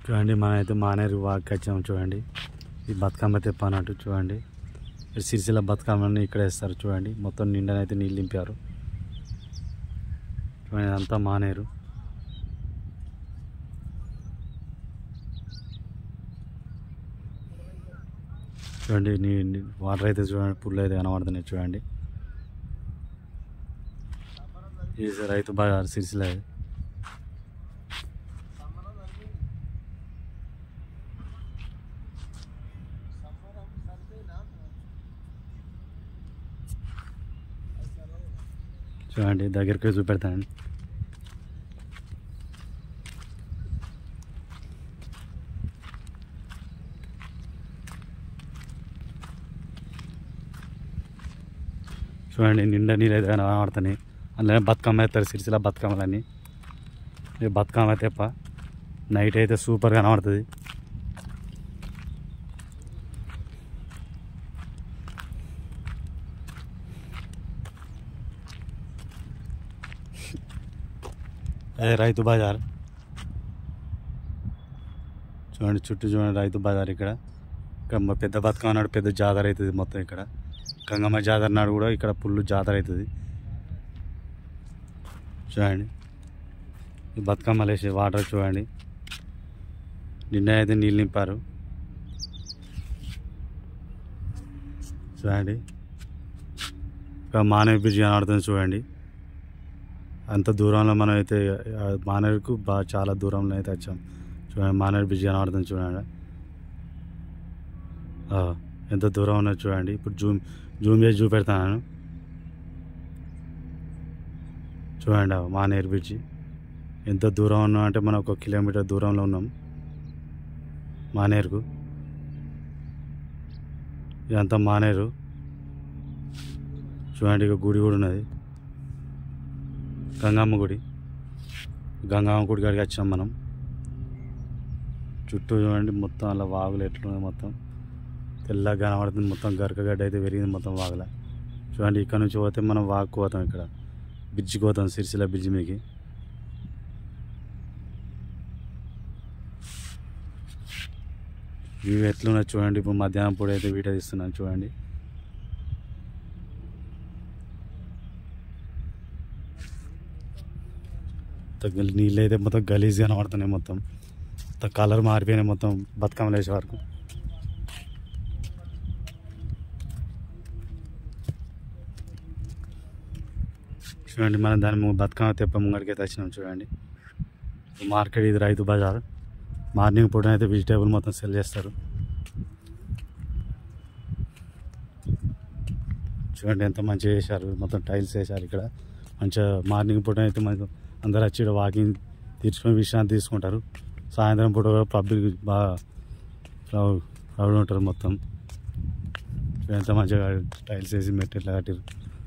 చూడండి మనమైతే మానేరు వాకి వచ్చాము చూడండి ఈ బతుకమ్మ తెప్ప అన్నట్టు చూడండి ఈ సిరిసిల్ల బతుకమ్మని ఇక్కడ వేస్తారు చూడండి మొత్తం నిండనైతే నీళ్ళు నింపారు చూడండి అంతా మానేరు చూడండి నీ నీ- వాటర్ అయితే చూడండి పుల్లు అయితే కనబడుతున్నాయి చూడండి ఇది రైతు బాగా సిరిసిల్ల ఇది. చూడండి దగ్గరికి చూపెడతానండి చూడండి నిండా నీళ్ళు అయితే కనబడుతున్నాయి అందులోనే బతుకమ్మ వేస్తారు సిరిసిల్ల బతుకమ్మలన్నీ ఇది బతుకమ్మ తెప్ప నైట్ అయితే సూపర్ కనబడుతుంది అదే రైతు బజార్ చూడండి చుట్టూ చూడండి రైతు బజార్ ఇక్కడ ఇక్కడ మా పెద్ద బతుకమ్మ నాడు పెద్ద జాతర అవుతుంది మొత్తం ఇక్కడ గంగమ్మ జాతర నాడు కూడా ఇక్కడ పుల్లు జాతర అవుతుంది చూడండి ఈ బతుకమ్మలు వేసి వాటర్ చూడండి నిన్న అయితే నీళ్ళు నింపారు చూడండి ఇక్కడ మానవ బ్రిడ్జ్ కనబడుతుంది చూడండి అంత దూరంలో మనం అయితే ఆ మానేరుకు బాగా చాలా దూరంలో అయితే వచ్చాం చూడండి మానేరు బ్రిడ్జ్ కనబడుతుంది చూడండి ఆ, ఎంత దూరం ఉన్నది చూడండి ఇప్పుడు జూమ్ జూమ్ చేసి చూపెడతాను చూడండి ఆ మానేరు బ్రిడ్జి ఎంత దూరం ఉన్నాం అంటే మనం ఒక కిలోమీటర్ దూరంలో ఉన్నాం మానేరుకు ఇదంతా మానేరు చూడండి ఇక గుడి కూడా ఉన్నది గంగమ్మ గుడి గంగమ్మ గుడి కాడికి వచ్చాం మనం చుట్టూ చూడండి మొత్తం అలా వాగులు ఎట్లున్నాయి మొత్తం తెల్లగా కనబడుతుంది మొత్తం గరకగడ్డ అయితే పెరిగింది మొత్తం వాగుల చూడండి ఇక్కడ నుంచి పోతే మనం వాగుకు పోతాం ఇక్కడ బ్రిడ్జికి పోతాం సిరిసిల్ల బ్రిడ్జ్ మీదకి ఇవి ఎట్లున్నాయి చూడండి ఇప్పుడు మధ్యాహ్నం పూట అయితే వీడియో తీస్తున్నాను చూడండి మొత్తం నీళ్ళు అయితే మొత్తం గలీజ్ కనబడుతున్నాయి మొత్తం మొత్తం కలర్ మారిపోయినాయి మొత్తం బతుకమ్మలు వేసే వరకు చూడండి మనం దాని ము- బతుకమ్మ తెప్ప ముంగడికి అయితే వచ్చినాం చూడండి ఈ మార్కెట్ ఇది రైతు బజార్ మార్నింగ్ పూట అయితే వెజిటేబుల్ మొత్తం సెల్ చేస్తారు చూడండి ఎంత మంచిగా చేశారు మొత్తం టైల్స్ వేశారు ఇక్కడ మంచిగా మార్నింగ్ పూట అయితే మనకు అందరు వచ్చి ఇక్కడ వాకింగ్ తీర్చుకొని విశ్రాంతి తీసుకుంటారు సాయంత్రం పూట కూడా పబ్లిక్ బాగా క్రౌడ్ క్రౌడ్ ఉంటారు మొత్తం చూడండి ఎంత మంచిగా టైల్స్ వేసి మెట్టి ఎట్లా కట్టారు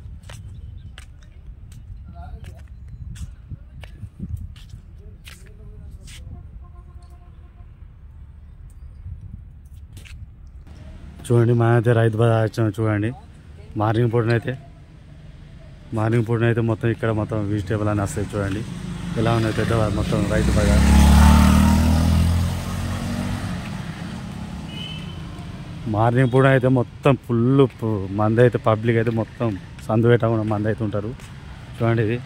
చూడండి మనమైతే రైతు బజార్ వచ్చాము చూడండి మార్నింగ్ పూటనైతే మార్నింగ్ పూటనైతే మొత్తం ఇక్కడ మొత్తం వెజిటేబుల్ అని వస్తాయి చూడండి ఎలా ఉన్నాయి పెద్ద మొత్తం రైతు బజార్ మార్నింగ్ పూట అయితే మొత్తం ఫుల్ మంది అయితే పబ్లిక్ అయితే మొత్తం సందు పెట్టకుండా మంది అయితే ఉంటారు చూడండి ఇది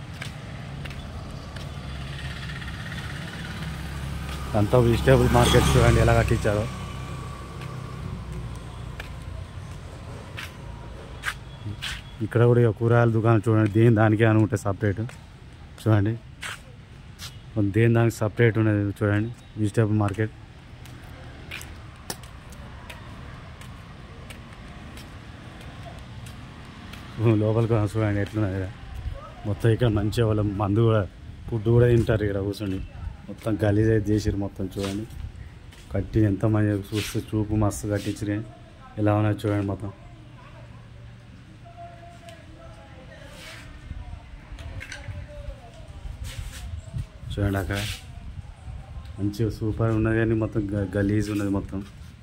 అంతా వెజిటేబుల్ మార్కెట్ చూడండి ఎలా కట్టించారో ఇక్కడ కూడా ఇక కూరగాయల దుకాణం చూడండి దేని దానికే అని ఉంటుంది సపరేట్ చూడండి కొంచెం దేని దానికి సపరేట్ ఉన్నది చూడండి వెజిటేబుల్ మార్కెట్ లోపలికి రా చూడండి ఎట్లున్నది ఇక్కడ. మొత్తం ఇక్కడ మంచిగా వాళ్ళ మందు కూడా ఫుడ్ కూడా తింటారు ఇక్కడ కూర్చొని మొత్తం గలీజ్ అయితే చేసిరు మొత్తం చూడండి కట్టి ఎంత మంచిగా చూస్తే చూపు మస్తు కట్టించిరే ఎలా ఉన్నది చూడండి మొత్తం చూడండి అక్కడ మంచిగా సూపర్ ఉన్నది కానీ మొత్తం గ- గలీజ్ ఉన్నది మొత్తం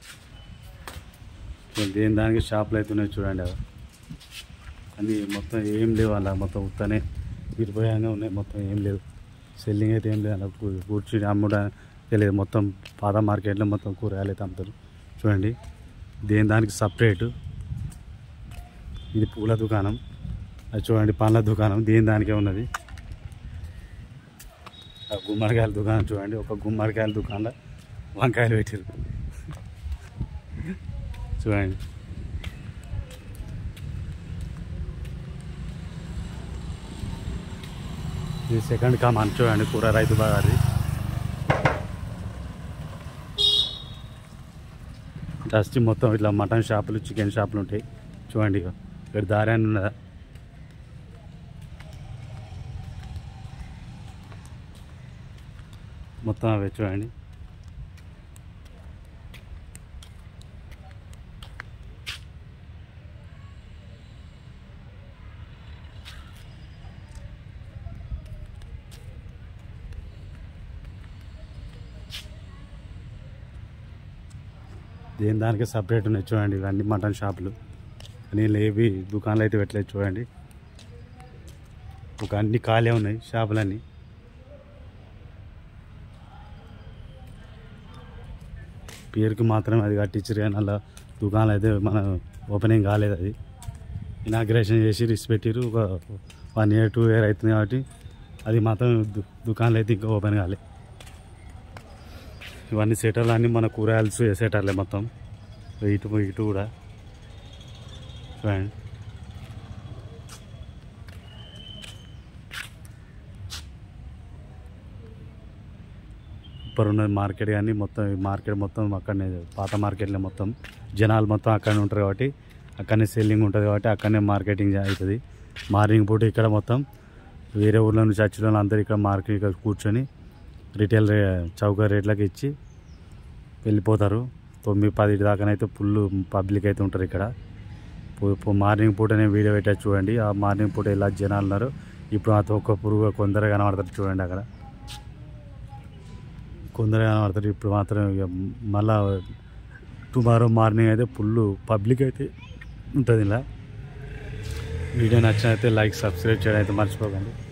సో దేని దానికి షాపులు అయితే ఉన్నాయి చూడండి అవి అన్నీ మొత్తం ఏం లేవు అలా మొత్తం ఉత్తనే విరిపోయానే ఉన్నాయి మొత్తం ఏం లేవు సెల్లింగ్ అయితే ఏం లేదు అలా కూ- కూర్చుని అమ్ముడా తెలియదు మొత్తం పాత మార్కెట్లో మొత్తం కూరగాయలు అయితే అమ్ముతారు చూడండి దేని దానికి సపరేటు ఇది పూల దుకాణం అది చూడండి పండ్ల దుకాణం దేని దానికే ఉన్నది ఆ గుమ్మడికాయల దుకాణం చూడండి ఒక గుమ్మడికాయల దుకాణంలో వంకాయలు పెట్టారు చూడండి ఇది సెకండ్ కామన్ చూడండి కూర రైతు బజార్ది డస్ట్ మొత్తం ఇట్లా మటన్ షాపులు చికెన్ షాపులు ఉంటాయి చూడండి ఇక ఇక్కడ దారి అని ఉన్నదా మొత్తం అవే చూడండి దేని దానికి సపరేట్ ఉన్నాయి చూడండి ఇవన్నీ మటన్ షాపులు నేను ఏవి దుకాణాలు అయితే పెట్టలేదు చూడండి ఒక అన్ని ఖాళీ ఉన్నాయి షాపులన్నీ పేరుకి మాత్రం అది కట్టించారు కానీ అలా దుకాణాలు అయితే మన ఓపెనింగ్ కాలేదు అది ఇనాగ్రేషన్ చేసి రిస్ పెట్టిరు ఒక వన్ ఇయర్ టూ ఇయర్ అవుతుంది కాబట్టి అది మాత్రం దు- దుకాణాలు అయితే ఇంకా ఓపెన్ కాలే ఇవన్నీ సెటర్లు అన్నీ మన కూరగాయలు సెటర్లే మొత్తం ఇటు ఇటు కూడా చూడండి సూపర్ ఉన్నది మార్కెట్ కానీ మొత్తం ఈ మార్కెట్ మొత్తం అక్కడనే పాత మార్కెట్లో మొత్తం జనాలు మొత్తం అక్కడనే ఉంటారు కాబట్టి అక్కడనే సెల్లింగ్ ఉంటుంది కాబట్టి అక్కడనే మార్కెటింగ్ అవుతుంది మార్నింగ్ పూట ఇక్కడ మొత్తం వేరే ఊర్ల నుంచి వచ్చిన వాళ్ళు అందరూ ఇక్కడ మార్కెట్ ఇక్కడ కూర్చొని రిటైల్ రే చౌక రేట్లకు ఇచ్చి వెళ్ళిపోతారు తొమ్మిది పది దాకానైతే ఫుల్ పబ్లిక్ అయితే ఉంటారు ఇక్కడ పో- పో- మార్నింగ్ పూట నేను వీడియో పెట్టా చూడండి ఆ మార్నింగ్ పూట ఇలా జనాలు ఉన్నారు ఇప్పుడు ఆ ఒక్క పురుగు కొందరు కనబడతారు చూడండి అక్కడ కొందరు కనబడతారు ఇప్పుడు మాత్రం ఇక మళ్ళా టుమారో మార్నింగ్ అయితే ఫుల్ పబ్లిక్ అయితే ఉంటుంది ఇలా వీడియో నచ్చినైతే లైక్ సబ్స్క్రైబ్ చేయడం అయితే మర్చిపోకండి